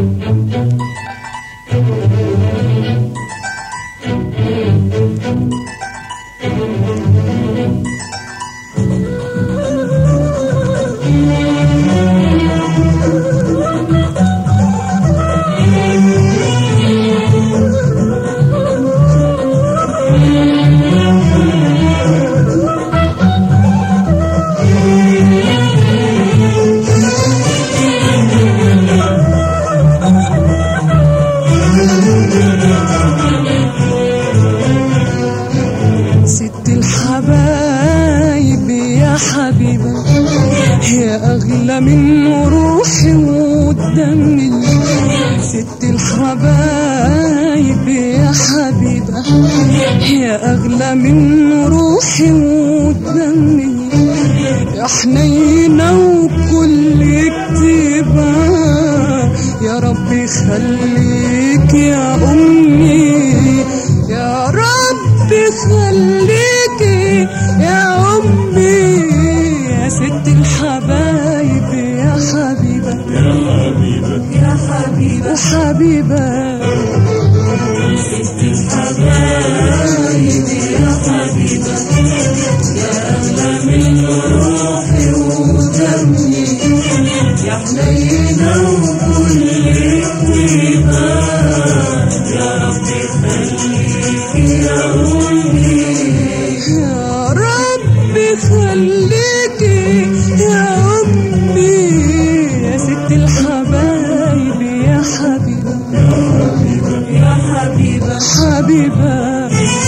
ست الحبايب يا حبيبة يا أغلى من روحي ودمي ست الحبايب يا حبيبة يا أغلى من روحي ودمي يا حنينة وكل كتيبة يا ربي خليك يا أمي يا ربي خليكي يا أمي يا ست الحبايب يا حبيبة يا حبيبة يا حبيبة حبيبة ست الحبايب يا حبيبة يا أغلى من روحي ودمي يا حنينة وكل طيبة يا ربي خليكي يا أمي يا ربي خليكي يا أمي يا ست الحبايب يا حبيبة يا حبيبة حبيبة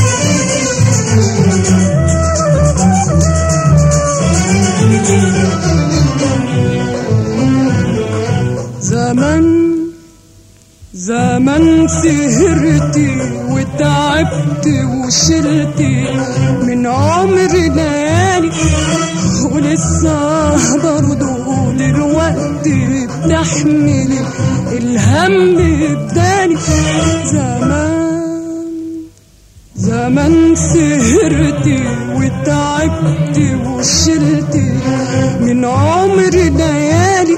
زمن زمن سهرتي وتعبت وشلتي من عمري ليالي ولسه برضه دلوقتي بتحملي الهم بداني زمان زمان سهرتي وتعبت وشلتي من عمري ليالي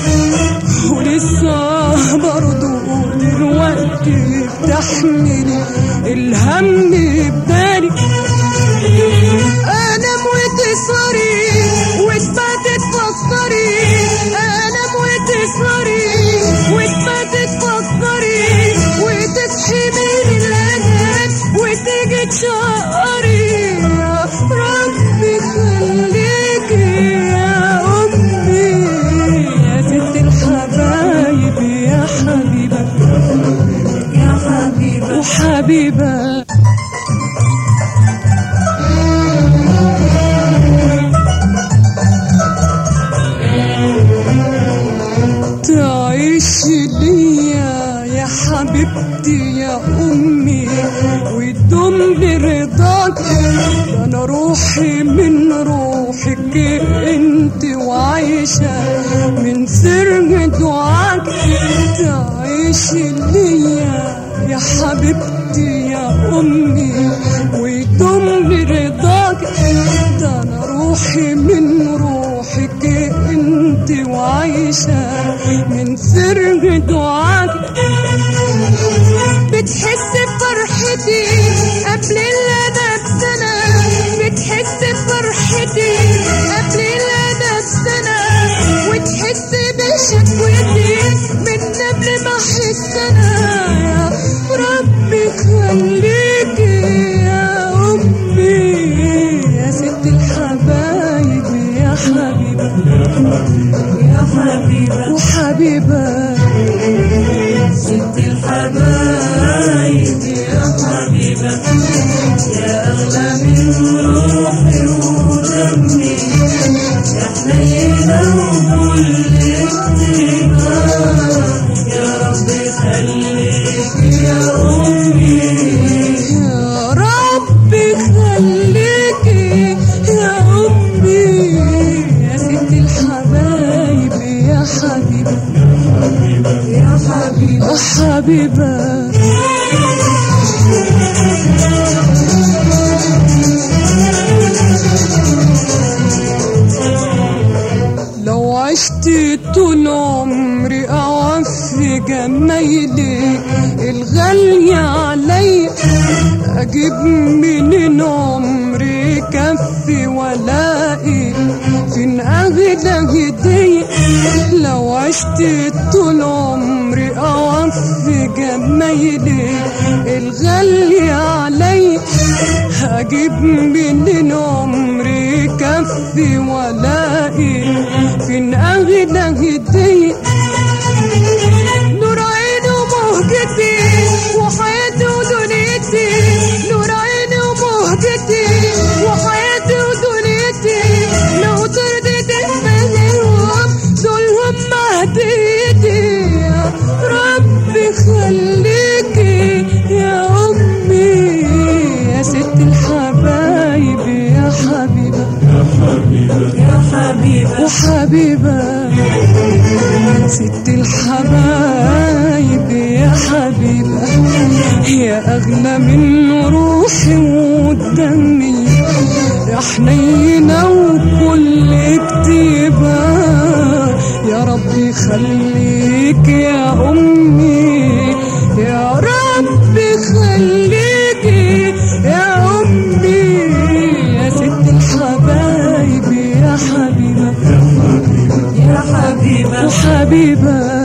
ولسه برضه دلوقتي بتحملي الهم بداني انام وتسهري وتبات تفكري انام وتسهري وتبات تفكري وتصحي من الانام وتيجي تشقري يا ربي خليكي يا امي يا ست الحبايب يا حبيبه يا حبيبه وحبيبه تعيش ليا يا حبيبتي يا أمي وتدوم برضاك ده أنا روحي من روحك أنت وعايشة من سر دعاك تعيش ليا يا حبيبتي يا أمي وتدوم برضاك ده أنا روحي من روحك انت وعايشة من سر دعاك بتحس بفرحتي قبل الأنا بسنة بتحس بفرحتي قبل الأنا بسنة وتحس بشكوتي من قبل ما أحس أنا يا ربي خليكي يا أمي يا ست الحبايب يا حبيبة يا حبيبة وحبيبة ست الحبايب يا حبيبة يا أغلى من روحي ودمي يا حنينة وكل طيبة يا ربي خليك يا أمي يا ربي خليكي يا أمي يا ست الحبايب يا حبيبة يا حبيبة حبيبة لو عشت طول عمري أوفي في جمايلك الغالية علي أجيب منين عمري كفي ولاقي فين أغلى هدية لو عشت طول عمري أوفي جمايلك الغالية علي هجيب منين عمري كفي ولاقي فين أغلى هدية نور عيني ومهجتي وحياتي ودنيتي نور عيني ومهجتي وحياتي ودنيتي لو ترضيت تفهمهم دولهم هديتي يا ربي خليكي يا أمي يا ست الحبايب يا حبيبة يا حبيبة وحبيبة ست الحبايب يا حبيبة يا أغلى من روحي ودمي يا حنينة وكل كتيبة يا ربي خليك يا أمي يا ربي خليك يا أمي يا ست الحبايب يا حبيبة يا حبيبة وحبيبة